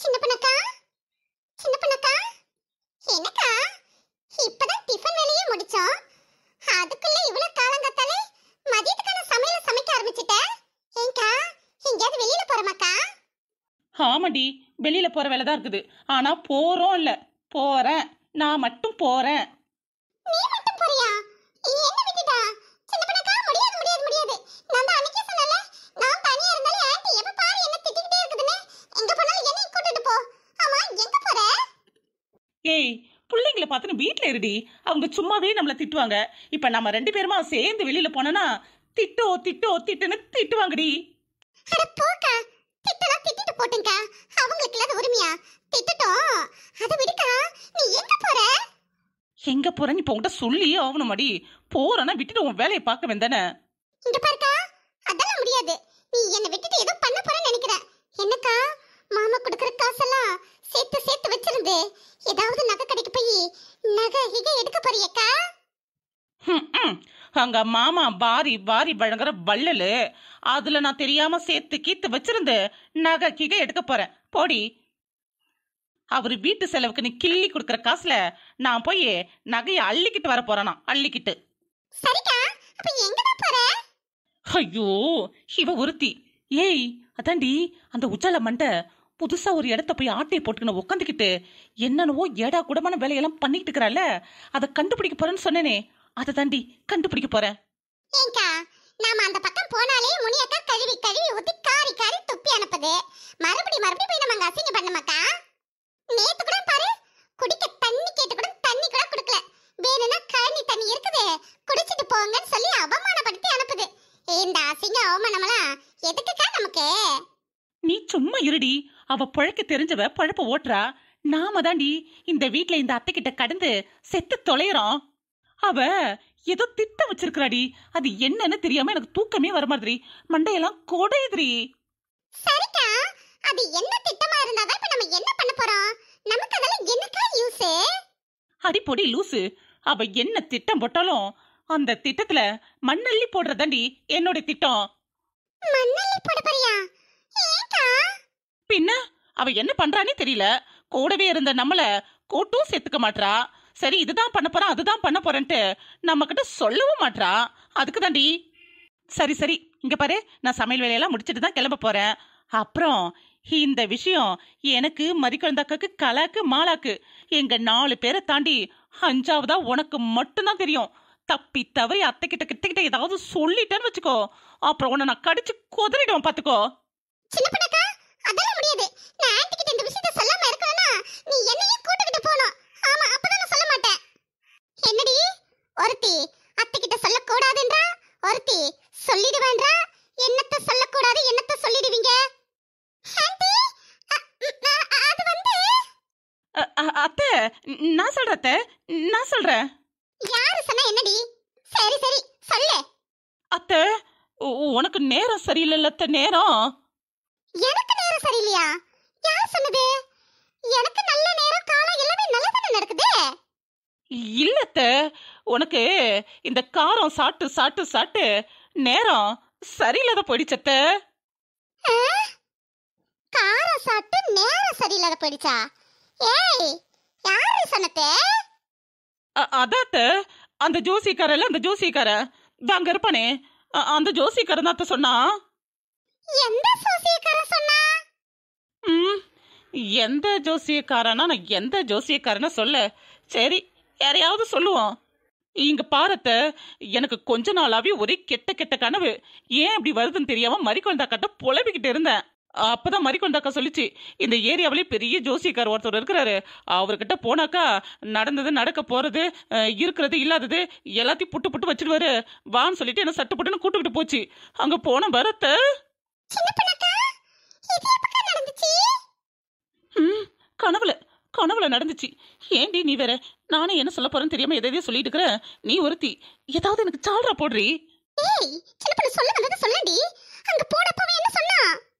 சின்ன பண்ணக்கா சின்ன பண்ணக்கா என்னக்கா இப்பதான் டிஃபன் வேலையே முடிச்சோம் அதுக்குள்ள இவ்வளவு காலங்கத்தாலே மதியத்துக்கான சமையல சமைக்க ஆரம்பிச்சிட்ட ஏங்கா எங்கேயாவது வெளியில போறமாக்கா ஆமாடி வெளியில போற வேலை தான் இருக்குது ஆனா போறோம் இல்ல போறேன் நான் மட்டும் போறேன் நீ மட்டும் போறியா என்ன விட்டுட்டா சின்ன பண்ணக்கா முடியாது முடியாது முடியாது நான் தான் அன்னைக்கே சொன்னல நான் தனியா இருந்தாலே ஆன்ட்டி எப்ப பாரு என்ன திட்டிக்கிட்டே இருக்குதுன்னு எங்க போனாலும் என்னைய கூட்டிட்டு போ ஆமா எங்க போற ஏய் பிள்ளைங்களை பார்த்துன்னு வீட்ல இருடி அவங்க சும்மாவே நம்மள திட்டுவாங்க இப்ப நம்ம ரெண்டு பேருமா சேர்ந்து வெளியில போனோம்னா திட்டோ திட்டோ திட்டுன்னு திட்டுவாங்கடி அட போக்கா திட்டலாம் திட்டிட்டு போட்டுங்கக்கா அவங்களுக்கு இல்லாத உரிமையா திட்டட்டும் அதை விடுக்கா நீ எங்க போற எங்க போறேன்னு இப்ப உன்கிட்ட சொல்லியே ஆகணுமாடி போறேன்னா விட்டுட்டு உன் வேலையை பார்க்க வேண்டானே இங்க பாருக்கா அதெல்லாம் முடியாது நீ என்னை விட்டுட்டு ஏதோ பண்ண போறேன்னு நினைக்கிறேன் என்னக்கா மாமா கொடுக்குற காசெல்லாம் சேர்த்து சேர்த்து வச்சிருந்து ஏதாவது நகை கடைக்கு போய் நகை கிகை எடுக்க போறியக்கா ஹம், ஹம். அங்க மாமா பாரி பாரி வழங்குற வள்ளலு அதுல நான் தெரியாம சேர்த்து கீத்து வச்சிருந்து நகை கிகை எடுக்க போறேன் போடி அவரு வீட்டு செலவுக்கு நீ கிள்ளி கொடுக்குற காசுல நான் போய் நகையை அள்ளிக்கிட்டு வர போறேனா அள்ளிக்கிட்டு சரிக்கா அப்ப எங்கதான் போற ஐயோ இவ ஒருத்தி ஏய் அதாண்டி அந்த உச்சால மண்டை புதுசா ஒரு இடத்த போய் ஆட்டையை போட்டுக்கணும் உட்காந்துக்கிட்டு என்னென்னவோ ஏடா கூடமான வேலையெல்லாம் பண்ணிக்கிட்டு இருக்கிறாள் அதை கண்டுபிடிக்க போறேன்னு சொன்னேனே அதை தாண்டி கண்டுபிடிக்க போறேன் ஏங்கா நாம அந்த பக்கம் போனாலே முனியக்கா கழுவி கழுவி ஊத்தி காரி காரி துப்பி அனுப்புது மறுபடி மறுபடி போய் நம்ம அங்க அசிங்கம் பண்ணமாக்கா நேத்து கூட பாரு குடிக்க தண்ணி கேட்டு கூட தண்ணி கூட கொடுக்கல வேணும்னா கழனி தண்ணி இருக்குது குடிச்சிட்டு போங்கன்னு சொல்லி அவமானப்படுத்தி அனுப்புது இந்த அசிங்க அவமானமெல்லாம் எதுக்குக்கா நமக்கு நீ சும்மா இருடி அவ பழக்க தெரிஞ்சவ பழப்ப ஓட்டுறா நாம தாண்டி இந்த வீட்ல இந்த அத்தை கிட்ட கடந்து செத்து தொலைறோம் அவ ஏதோ திட்டம் வச்சிருக்கிறாடி அது என்னன்னு தெரியாம எனக்கு தூக்கமே வர மாதிரி மண்டையெல்லாம் கொடையுதுடி சரிக்கா அது என்ன திட்டமா இருந்தாதான் இப்ப நம்ம என்ன பண்ண போறோம் நமக்கு அதெல்லாம் என்னக்கா யூஸ் அடிப்பொடி லூசு அவ என்ன திட்டம் போட்டாலும் அந்த திட்டத்துல மண்ணள்ளி போடுறதாண்டி என்னோட திட்டம் மண்ணள்ளி போட போறியா ஏங்கா பின்ன அவ என்ன பண்றானே தெரியல கூடவே இருந்த நம்மள கூட்டும் சேர்த்துக்க மாட்றா சரி இதுதான் பண்ண போறேன் அதுதான் பண்ண போறேன்ட்டு நம்ம கிட்ட சொல்லவும் மாட்றா அதுக்கு தாண்டி சரி சரி இங்க பாரு நான் சமையல் வேலையெல்லாம் முடிச்சிட்டு தான் கிளம்ப போறேன் அப்புறம் இந்த விஷயம் எனக்கு மதிக்குழந்தாக்கு கலாக்கு மாலாக்கு எங்க நாலு பேரை தாண்டி அஞ்சாவதா உனக்கு மட்டும்தான் தெரியும் தப்பி தவறி அத்தை கிட்ட கிட்ட கிட்ட ஏதாவது சொல்லிட்டேன்னு வச்சுக்கோ அப்புறம் உன்னை நான் கடிச்சு குதறிடுவேன் பாத்துக்கோ சின்ன பண்ணக்கா அதெல்லாம் முடியாது நான் ஆன்ட்டி கிட்ட இந்த விஷயத்த சொல்லாம இருக்கணும்னா நீ என்னையே கூட்டிக்கிட்டு போகணும் ஆமா அப்பதான் நான் சொல்ல மாட்டேன் என்னடி ஒருத்தி அத்தை கிட்ட சொல்லக்கூடாதுன்றா ஒருத்தி சொல்லிடுவேன்றா என்னத்த சொல்லக்கூடாது என்னத்த சொல்லிடுவீங்க ஆன்ட்டி அ- அ- அது வந்து அ- அ- அத்தை நான் சொல்றேன் அத்தை நான் சொல்றேன் யாரு சொன்னா என்னடி சரி சரி சொல்லு அத்தை உ- உனக்கு நேரம் சரியில்லைல்ல அத்தை நேரம் எனக்கு நேரம் சரியில்லையா யார் சொன்னது எனக்கு நல்ல நேரம் காலம் எல்லாமே நல்லதானே நடக்குது இல்ல அத்தை உனக்கு இந்த காரம் சாட்டு சாட்டு சாட்டு நேரம் சரியில்லாத போயிடுச்சு அத்தை ஆ? காரம் சாப்பிட்டு நேரம் சரியில்லாத போயிடுச்சா ஏய் யாரு சொன்னது அ- அதான் அத்தை அந்த ஜோசிக்காரல்ல அந்த ஜோசிக்காரன் அங்க இருப்பானே அ- அந்த ஜோசிக்காரன் தான் அத்தை சொன்னா எந்த சோசியக்காரன் சொன்னா ம் எந்த ஜோசியக்காரனா நான் எந்த ஜோசியக்காரனா சொல்ல சரி யாரையாவது சொல்லுவோம் இங்க பாரத்த எனக்கு கொஞ்ச நாளாவே ஒரே கெட்ட கெட்ட கனவு ஏன் அப்படி வருதுன்னு தெரியாம மறிக்கொண்டாக்கிட்ட புலம்பிக்கிட்டு இருந்தேன் அப்பதான் மறிக்கொண்டாக்கா சொல்லிச்சு இந்த ஏரியாவிலே பெரிய ஜோசியக்கார் ஒருத்தர் இருக்கிறாரு அவர்கிட்ட போனாக்கா நடந்தது நடக்க போறது அஹ், இருக்கிறது இல்லாதது எல்லாத்தையும் புட்டு புட்டு வச்சிடுவாரு வான்னு சொல்லிட்டு என்ன சட்டு புட்டுன்னு கூட்டுக்கிட்டு போச்சு அங்க போன பரத்த சின்ன பண்ணக்கா இது எப்பக்கா நடந்துச்சு ம் கனவுல கனவுல நடந்துச்சு ஏண்டி நீ வேற நானே என்ன சொல்ல போறேன்னு தெரியாம எதையோ சொல்லிட்டு இருக்கிற நீ ஒருத்தி ஏதாவது எனக்கு சால்ரா போடுறி ஏய் சின்ன பண்ண சொல்ல வந்தது சொல்லடி அங்க போனப்பவே என்ன சொன்னா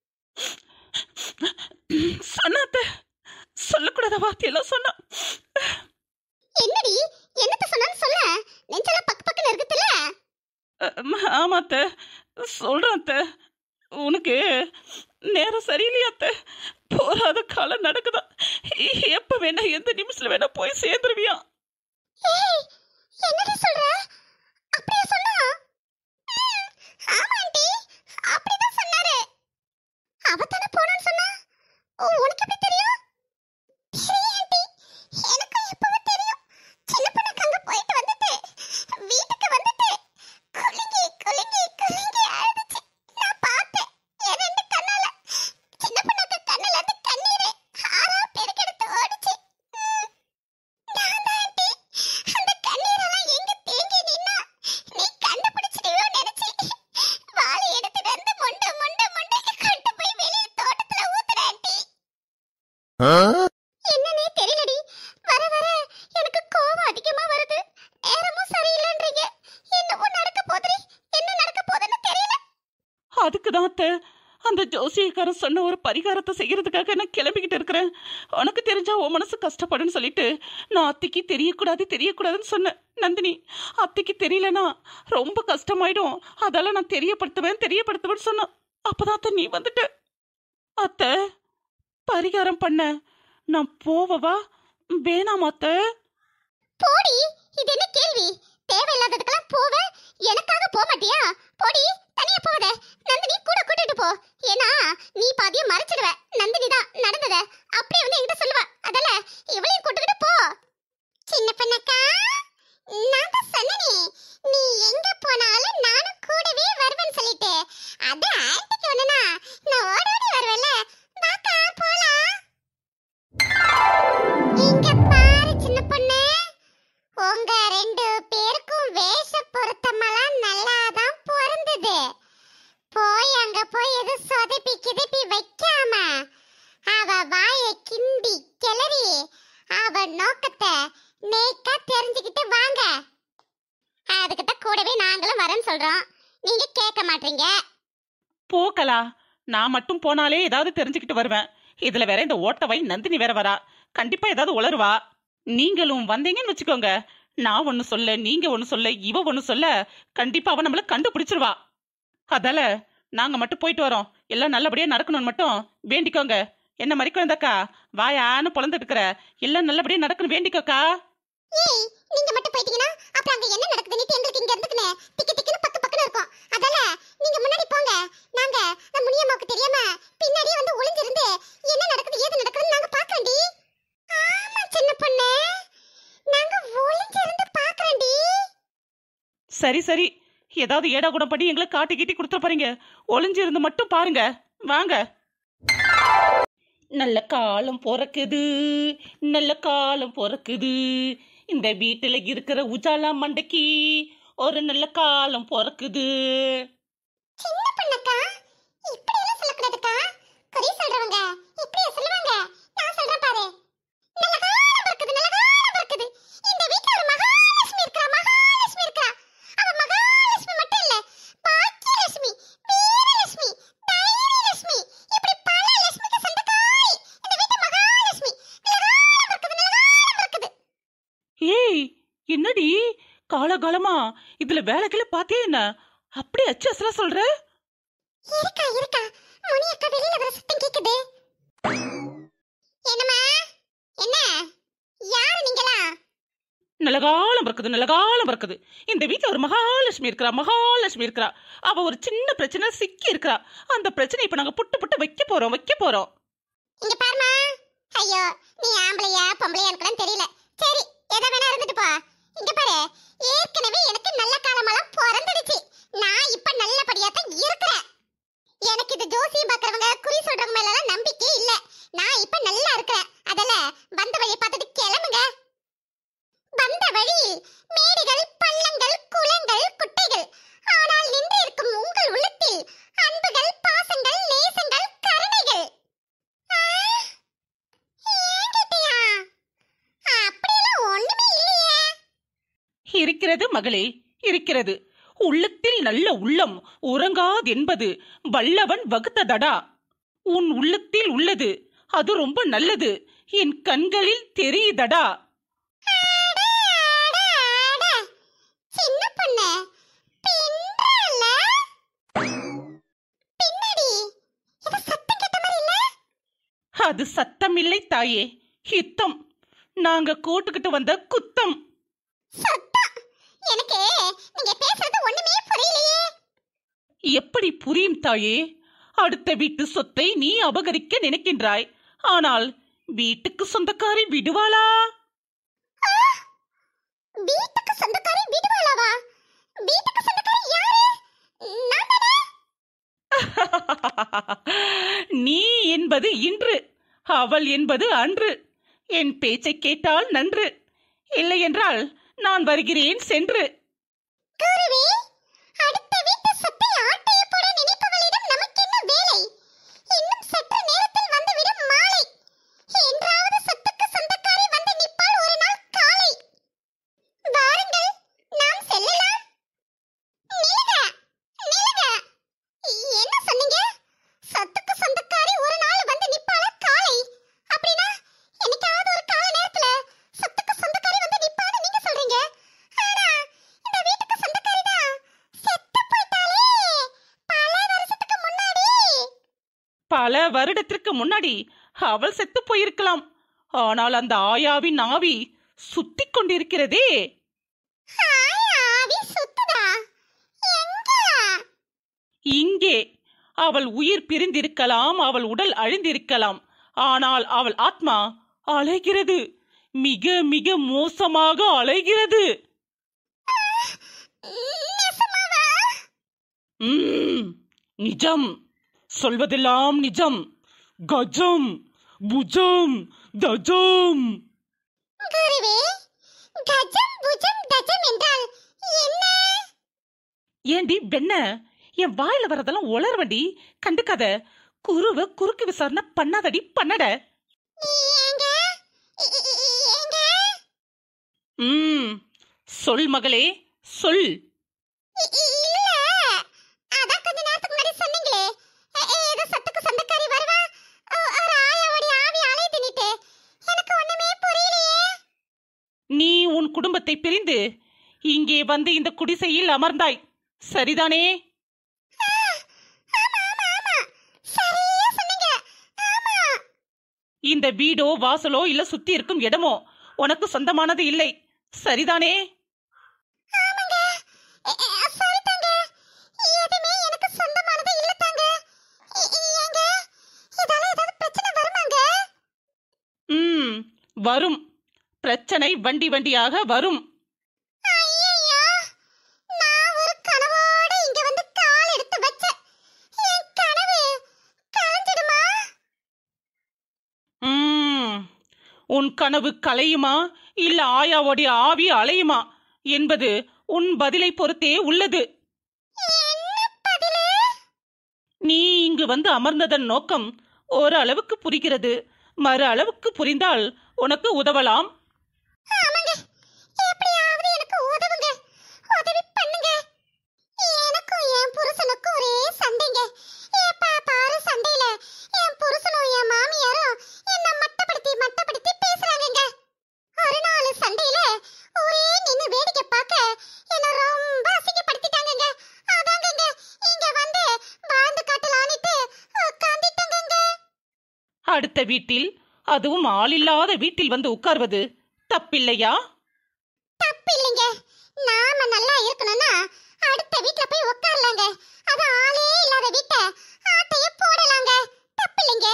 சொன்னாத்த சொல்லக்கூடாத வார்த்தையெல்லாம் சொன்னா என்னடி என்னத்த சொன்னான்னு சொல்ல நெஞ்செல்லாம் பக்கு பக்குன்னு இருக்குதுல்ல அஹ், ஆமாத்த சொல்றேன் அத்த உனக்கு நேரம் சரியில்லையா அத்த போராத காலம் நடக்குதா எப்ப வேணா எந்த நிமிஷத்துல வேணா போய் சேர்ந்துருவியா ஏய் என்னடி சொல்ற அப்படியே சொன்னா ம், ஆமா ஆண்டி அப்படிதான் சொன்னாரு அவ தானே போனான்னு சொன்னா ஓ, உனக்கு எப்படி தெரியும் சரி ஆண்டி எனக்கும் இப்பவே தெரியும் சின்ன பொண்ணுக்கு அங்க போயிட்டு வந்துட்டு வீட்டுக்கு வந்துட்டு குலுங்கி குலுங்கி குலுங்கி அழுதுச்சு நான் பார்த்தேன் என் ரெண்டு கண்ணால சின்ன பொண்ணுக்கு கண்ணுல இருந்து கண்ணீர் ஆறா பெருக்கெடுத்து ஓடுச்சு ம். நான் தான் ஆண்டி. அந்த கண்ணீரெல்லாம் எங்க தேங்கி நின்னா, நீ கண்டுபிடிச்சிடுவியோன்னு நினைச்சு, வாளை எடுத்துட்டு வந்து மொண்டு, மொண்டு, மொண்டு கொண்டு போய் வெளிய தோட்டத்துல ஊத்துறேன் ஆண்டி. என்னன்னே தெரியலடி. வர வர எனக்கு கோவம் அதிகமா வருது. நேரமும் சரியில்லைன்றீங்க. என்னவோ நடக்க போகுதுடி. என்ன நடக்க போகுதுன்னு தெரியல. அதுக்கு தான் அத்தை அந்த ஜோசியக்காரன் சொன்ன ஒரு பரிகாரத்தை செய்யறதுக்காக நான் கிளம்பிக்கிட்டு இருக்கிறேன் உனக்கு தெரிஞ்சா உன் மனசு கஷ்டப்படுன்னு சொல்லிட்டு நான் அத்தைக்கு தெரியக்கூடாது தெரியக்கூடாதுன்னு சொன்னேன் நந்தினி அத்தைக்கு தெரியலனா ரொம்ப கஷ்டமாயிடும் அதால நான் தெரியப்படுத்துவேன் தெரியப்படுத்துவேன்னு சொன்னேன் அப்பதான் அத்தை நீ வந்துட்ட அத்தை பரிகாரம் பண்ண நான் போவவா வேணாமா அத்தை போடி இது என்ன கேள்வி தேவையில்லாததுக்கெல்லாம் போவ எனக்காக போக மாட்டியா போடி தனியா போகாத நந்தினி கூட கூட்டிட்டு போ ஏன்னா நீ பாதிய மறைச்சிடுவ நந்தினி தான் நடந்தத அப்படியே வந்து என்கிட்ட சொல்லுவ அதால இவளையும் கூட்டிட்டு போ சின்ன பொண்ணக்கா நான் தான் சொன்னனே நீ எங்க போனாலும் நானும் கூடவே வருவேன்னு சொல்லிட்டு அத ஆன்ட்டிக்கு ஒண்ணுனா நான் ஓடி ஓடி வருவேன்ல வாக்கா போலாம் இங்க பாரு சின்ன பொண்ணு உங்க ரெண்டு பேருக்கும் வேஷ பொருத்தமெல்லாம் நல்லாதான் பொருந்தது போய் அங்க போய் எது சொதப்பி கிதப்பி வைக்காம அவ வாய கிண்டி கிளறி அவ நோக்கத்தை நேக்கா தெரிஞ்சுக்கிட்டு வாங்க அதுக்கிட்ட கூடவே நாங்களும் வரேன்னு சொல்றோம் நீங்க கேட்க மாட்டீங்க போக்கலா நான் மட்டும் போனாலே ஏதாவது தெரிஞ்சுக்கிட்டு வருவேன் இதுல வேற இந்த ஓட்டவை நந்தினி வேற வரா கண்டிப்பா ஏதாவது உளருவா நீங்களும் வந்தீங்கன்னு வச்சுக்கோங்க நான் ஒன்னு சொல்ல நீங்க ஒன்னு சொல்ல இவ ஒன்னு சொல்ல கண்டிப்பா அவ நம்மள கண்டுபிடிச்சிருவா அதால நாங்க மட்டும் போயிட்டு வரோம் எல்லாம் நல்லபடியா நடக்கணும்னு மட்டும் வேண்டிக்கோங்க என்ன மாதிரி குழந்தக்கா வாயான்னு பொழந்துட்டு இருக்கிற எல்லாம் நல்லபடியா நடக்கணும் வேண்டிக்கோக்கா ஏய் நீங்க மட்டும் போயிட்டீங்கன்னா அப்புறம் அங்க என்ன நடக்குதுன்னு எங்களுக்கு இங்க இருந்துக்குனே திக்கு திக்குன்னு பக்கு பக்குன்னு இருக்கும் அதால நீங்க முன்னாடி போங்க நாங்க நம்ம முனியம்மாவுக்கு தெரியாம பின்னாடியே வந்து ஒளிஞ்சிருந்து என்ன நடக்குது ஏது நடக்குதுன்னு நாங்க பாக்கறேன்டி ஆமா சின்ன பொண்ணு நாங்க ஒளிஞ்சிருந்து பாக்கறேன்டி சரி சரி ஏதாவது ஏடா கூட பண்ணி எங்களை காட்டி கீட்டி கொடுத்துட போறீங்க ஒளிஞ்சிருந்து மட்டும் பாருங்க வாங்க நல்ல காலம் பிறக்குது நல்ல காலம் பிறக்குது இந்த வீட்டுல இருக்கிற உஜாலா மண்டைக்கு ஒரு நல்ல காலம் பிறக்குது சின்ன பொண்ணக்கா இப்படி எல்லாம் சொல்லக்கூடாதுக்கா குறி சொல்றவங்க இப்படியே சொல்லுவாங்க நான் சொல்றேன் பாரு நல்ல காலம் பிறக்குது நல்ல காலம் பிறக்குது இந்த வீட்ல ஒரு மகாலட்சுமி இருக்கா மகாலட்சுமி இருக்கா அவ மகாலட்சுமி மட்டும் இல்ல பாக்கியலட்சுமி வீரலட்சுமி தைரியலட்சுமி இப்படி பல லட்சுமிக்கு சொந்தக்காரி இந்த வீட்டு மகாலட்சுமி நல்ல காலம் பிறக்குது நல்ல காலம் பிறக்குது ஏய் என்னடி காலகாலமா இதுல வேலைக்குள்ள பாத்தியா என்ன அப்படி அச்சு அசலா சொல்ற இருக்கா இருக்கா முனி அக்கா வெளியில வர சத்தம் கேக்குது என்னம்மா என்ன யாரு நீங்களா நல்ல காலம் பிறக்குது நல்ல காலம் பிறக்குது இந்த வீட்டுல ஒரு மகாலட்சுமி இருக்கிறா மகாலட்சுமி இருக்கிறா அவ ஒரு சின்ன பிரச்சனை சிக்கி இருக்கிறா அந்த பிரச்சனை இப்ப நாங்க புட்டு புட்டு வைக்க போறோம் வைக்க போறோம் இங்க பாருமா ஐயோ நீ ஆம்பளையா பொம்பளையான்னு கூட தெரியல சரி எதை வேணா இருந்துட்டு போ இங்க பாரு ஏற்கனவே எனக்கு நல்ல காலமெல்லாம் பிறந்துடுச்சு நான் இப்ப நல்லபடியா தான் இருக்கிறேன் எனக்கு இது ஜோசியம் பார்க்கறவங்க குறி சொல்றவங்க மேல எல்லாம் நம்பிக்கை இல்ல நான் இப்ப நல்லா இருக்கிறேன் அதல வந்த வழி பார்த்துட்டு கிளம்புங்க வந்த வழியில் மேடுகள் பள்ளங்கள் குளங்கள் குட்டைகள் ஆனால் நின்று இருக்கும் உங்கள் உள்ளத்தில் அன்புகள் பாசங்கள் நேசங்கள் கருணைகள் ஆ, என்கிட்டயா? அப்படியெல்லாம் ஒண்ணுமே இல்லையே இருக்கிறது மகளே இருக்கிறது உள்ளத்தில் நல்ல உள்ளம் உறங்காதென்பது வல்லவன் வகுத்ததடா உன் உள்ளத்தில் உள்ளது அது ரொம்ப நல்லது என் கண்களில் தெரியுதடா அட, அட, அட. சின்ன பொண்ணு பின்றால பின்னாடி ஏதோ சத்தம் கேட்ட மாதிரி இல்ல அது சத்தம் இல்லை தாயே யுத்தம் நாங்க கூட்டுக்கிட்டு வந்த குத்தம் சத்தம் எனக்கு நீங்க பேசுறது ஒண்ணுமே புரியலையே எப்படி புரியும் தாயே அடுத்த வீட்டு சொத்தை நீ அபகரிக்க நினைக்கின்றாய் ஆனால் வீட்டுக்கு சொந்தக்காரி விடுவாளா வீட்டுக்கு சொந்தக்காரி விடுவாளாவா வீட்டுக்கு சொந்தக்காரி யாரு நான் தானே நீ என்பது இன்று அவள் என்பது அன்று என் பேச்சை கேட்டால் நன்று இல்லை என்றால் நான் வருகிறேன் சென்று குருவே அடுத்த வீட்டு சொத்தை ஆட்டைய போட நினைப்பவளிடம் நமக்கு என்ன வேலை இன்னும் சற்று நேரத்தில் வந்துவிடும் மாலை என்றாவது சொத்துக்கு சொந்தக்காரி வந்து நிற்பாள் ஒரு நாள் காலை வாருங்கள் நாம் செல்லலாம் நில்லுங்க நில்லுங்க என்ன சொன்னீங்க சொத்துக்கு சொந்தக்காரி ஒரு நாள் வந்து நிற்பாளா காலை அப்படின்னா என்னைக்காவது ஒரு கால நேரத்துல சொத்துக்கு சொந்தக்காரி வந்து நிற்பான்னு நீங்க சொல்றீங்க ஆனா இந்த வீட்டுக்கு சொந்தக்காரி தான் செத்து போயிட்டாளே பல வருஷத்துக்கு முன்னாடி பல வருடத்திற்கு முன்னாடி அவள் செத்து போயிருக்கலாம் ஆனால் அந்த ஆயாவின் ஆவி சுத்திக் கொண்டிருக்கிறதே ஆவி சுத்துதா எங்க இங்கே அவள் உயிர் பிரிந்திருக்கலாம் அவள் உடல் அழிந்திருக்கலாம் ஆனால் அவள் ஆத்மா அலைகிறது மிக மிக மோசமாக அலைகிறது நெசமாவா ம்ம். நிஜம் சொல்வதெல்லாம் நிஜம் கஜம் புஜம் தஜம் குருவே கஜம் புஜம் தஜம் என்றால் என்ன ஏண்டி வெண்ண என் வாயில வரதெல்லாம் உளர்வண்டி கண்டுக்காத குருவ குறுக்கு விசாரணை பண்ணாதடி பண்ணட ஏங்க ஏ- ஏ- ஏங்க ம் சொல் மகளே சொல் இ- இ- இல்ல அதான் கொஞ்ச நேரத்துக்கு முன்னாடி சொன்னீங்களே ஏ- ஏ, ஏதோ சத்துக்கு சொந்தக்காரி வருவா ஒ- ஒரு ஆயாவோட ஆவி அலை தின்னுட்டு எனக்கு ஒண்ணுமே புரியலையே நீ உன் குடும்பத்தை பிரிந்து இங்கே வந்து இந்த குடிசையில் அமர்ந்தாய் சரிதானே ஆமா ஆமா ஆமா சரியா சொன்னீங்க ஆமா இந்த வீடோ வாசலோ இல்ல சுத்தி இருக்கும் இடமோ உனக்கு சொந்தமானது இல்லை சரிதானே ஆமாங்க எ- எ- சரி தாங்க எதுவுமே எனக்கு சொந்தமானது இல்ல தாங்க எ- எ- ஏங்க இதால ஏதாவது பிரச்சனை வருமாங்க ம் வரும் பிரச்சனை வண்டி வண்டியாக வரும் ஐயையோ நான் ஒரு கனவோட இங்க வந்து கால் எடுத்து வச்சேன் என் கனவு கலைஞ்சிடுமா ம் உன் கனவு கலையுமா இல்ல ஆயாவோடைய ஆவி அலையுமா என்பது உன் பதிலை பொறுத்தே உள்ளது என்ன பதிலு நீ இங்கு வந்து அமர்ந்ததன் நோக்கம் ஓரளவுக்கு புரிகிறது மறு அளவுக்கு புரிந்தால் உனக்கு உதவலாம் ஆமாங்க எப்படியாவது எனக்கு உதவுங்க உதவி பண்ணுங்க எனக்கும் என் புருஷனுக்கும் ஒரே சண்டைங்க எப்ப பாரு சண்டையில என் புருஷனும் என் மாமியாரும் என்ன மட்டப்படுத்தி மட்டப்படுத்தி பேசுறாங்கங்க ஒரு நாள் சண்டையில ஒரே நின்னு வேடிக்கை பார்க்க என்ன ரொம்ப அசிங்கப்படுத்திட்டாங்கங்க அதாங்கங்க இங்க வந்து வாழ்ந்து காட்டலான்னுட்டு உட்காந்துட்டங்கங்க அடுத்த வீட்டில் அதுவும் ஆளில்லாத வீட்டில் வந்து உட்கார்வது தப்பில்லையா தப்பில்லைங்க நாம நல்லா இருக்கணும்னா அடுத்த வீட்ல போய் உட்காரலாங்க அது ஆளே இல்லாத வீட்டை ஆட்டைய போடலாங்க தப்பில்லைங்க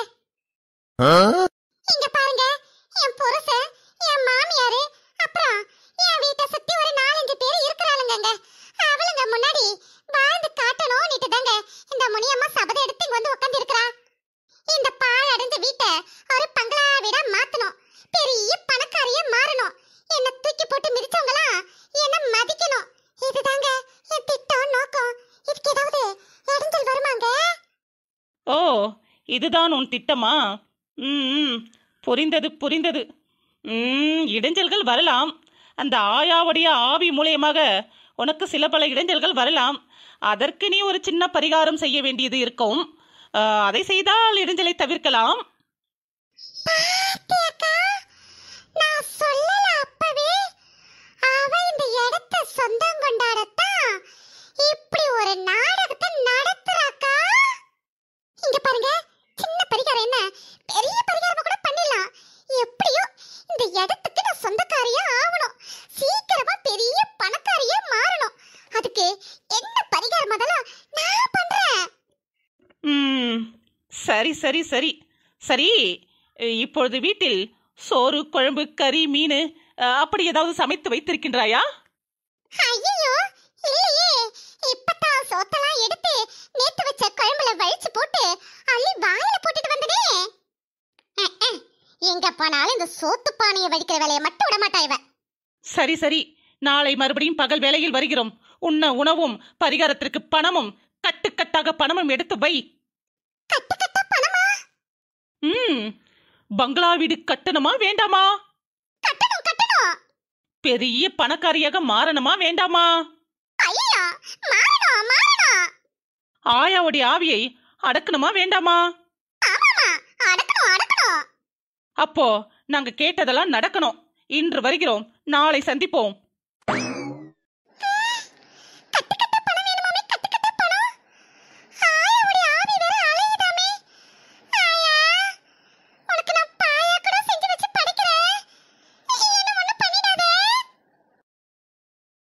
இங்க பாருங்க என் புருஷன் என் மாமியாரு அப்புறம் என் வீட்டை சுத்தி ஒரு நாலஞ்சு பேர் இருக்கிறாளுங்க அவளுங்க முன்னாடி வாழ்ந்து காட்டணும்னுட்டு தாங்க இந்த முனியம்மா சபதம் எடுத்து இங்க வந்து உட்கார்ந்து இருக்கிறா இந்த பாழ் அடைஞ்ச வீட்டை ஒரு பங்களா வீடா மாத்தணும் பெரிய பணக்காரியா மாறணும் என்ன தூக்கி போட்டு மிதிச்சவங்களா என்ன மதிக்கணும் இதுதாங்க என் திட்டம் நோக்கம் இதுக்கு ஏதாவது இடைஞ்சல் வருமாங்க ஓ இதுதான் உன் திட்டமா ம் ம், புரிந்தது புரிந்தது ம் இடைஞ்சல்கள் வரலாம் அந்த ஆயாவுடைய ஆவி மூலியமாக உனக்கு சில பல இடைஞ்சல்கள் வரலாம் அதற்கு நீ ஒரு சின்ன பரிகாரம் செய்ய வேண்டியது இருக்கும் ஆ, அதை செய்தால் இடைஞ்சலை தவிர்க்கலாம் பாத்தியாக்கா நான் சொல்லல அப்பவே அவ இந்த இடத்த சொந்தம் கொண்டாடத்தான் இப்படி ஒரு நாடகத்தை நடத்துறாக்கா இங்க பாருங்க சின்ன பரிகாரம் என்ன பெரிய பரிகாரம் சரி சரி சரி அஹ், இப்பொழுது வீட்டில் சோறு குழம்பு கறி மீன் அஹ், அப்படி ஏதாவது சமைத்து வைத்திருக்கின்றாயா ஐயோ இல்லையே இப்பதான் சோத்தெல்லாம் எடுத்து நேத்து வச்ச குழம்புல வழிச்சு போட்டு அள்ளி வாயில போட்டுட்டு வந்தனே அஹ், அஹ். எங்க போனாலும் இந்த சோத்து பானையை வடிக்கிற வேலையை மட்டும் விட மாட்டா இவ சரி சரி நாளை மறுபடியும் பகல் வேளையில் வருகிறோம் உண்ண உணவும் பரிகாரத்திற்கு பணமும் கட்டுக்கட்டாக பணமும் எடுத்து வை கட்டு கட்ட பணமா ம் பங்களா வீடு கட்டணுமா வேண்டாமா கட்டணும் கட்டணும் பெரிய பணக்காரியாக மாறணுமா வேண்டாமா ஐயோ மாறணும் மாறணும் ஆயாவுடைய ஆவியை அடக்கணுமா வேண்டாமா ஆமாமா அடக்கணும் அடக்கணும் அப்போ நாங்க கேட்டதெல்லாம் நடக்கணும் இன்று வருகிறோம் நாளை சந்திப்போம்